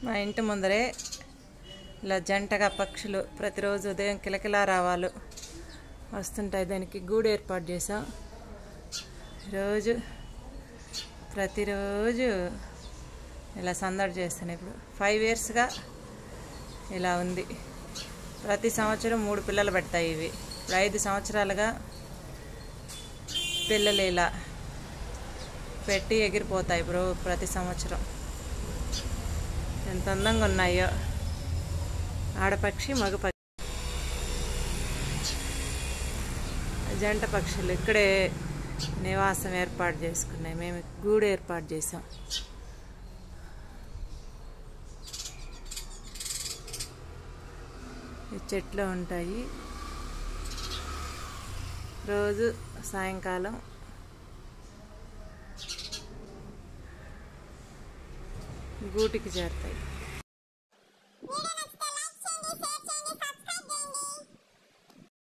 మా ఇంటి ముందరే ఇలా జంటగా పక్షులు ప్రతిరోజు ఉదయం కిలకిలా రావాలు వస్తుంటాయి దానికి గూడు ఏర్పాటు చేసాం రోజు ప్రతిరోజు ఇలా సందడి చేస్తాను ఇప్పుడు ఫైవ్ ఇయర్స్గా ఇలా ఉంది ప్రతి సంవత్సరం మూడు పిల్లలు పెడతాయి ఇవి ఇప్పుడు ఐదు సంవత్సరాలుగా పిల్లలు ఇలా పెట్టి ఎగిరిపోతాయి బ్రో ప్రతి సంవత్సరం ఎంత అందంగా ఉన్నాయో ఆడపక్షి మగ పక్షి జంట పక్షులు ఇక్కడే నివాసం ఏర్పాటు చేసుకున్నాయి మేము గూడు ఏర్పాటు చేసాం ఈ చెట్లు ఉంటాయి రోజు సాయంకాలం గూటికి చేరుతాయి